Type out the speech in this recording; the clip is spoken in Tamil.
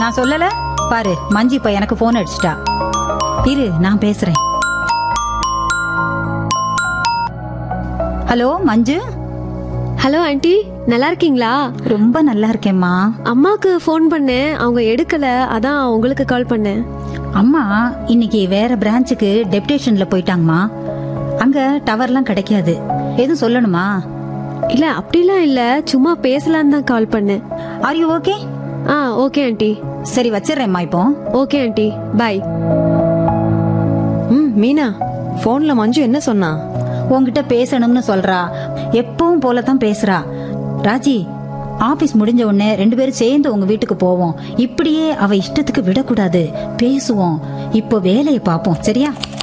நான் சொல்லல பாரு மஞ்சி இப்ப எனக்கு போன் அடிச்சிட்டா இரு நான் பேசுறேன் ஹலோ மஞ்சு ஹலோ ஆண்டி நல்லா இருக்கீங்களா ரொம்ப நல்லா இருக்கேம்மா அம்மாக்கு ஃபோன் பண்ணேன் அவங்க எடுக்கல அதான் உங்களுக்கு கால் பண்ணேன் அம்மா இன்னைக்கு வேற பிரான்ச்சுக்கு டெப்டேஷன்ல போயிட்டாங்கம்மா அங்க டவர்லாம் கிடைக்காது எதுவும் சொல்லணுமா இல்ல அப்படிலாம் இல்ல சும்மா பேசலான்னு தான் கால் பண்ணேன் ஆர் யூ ஓகே ஆ ஓகே ஆண்டி சரி வச்சிடுறேம்மா இப்போ ஓகே ஆண்டி பை ம் மீனா ஃபோன்ல மஞ்சு என்ன சொன்னா உன்கிட்ட பேசணும்னு சொல்றா எப்பவும் போல தான் பேசுறா ராஜி ஆபீஸ் முடிஞ்ச உடனே ரெண்டு பேரும் சேர்ந்து உங்க வீட்டுக்கு போவோம் இப்படியே அவ இஷ்டத்துக்கு விடக்கூடாது பேசுவோம் இப்போ வேலையை பார்ப்போம் சரியா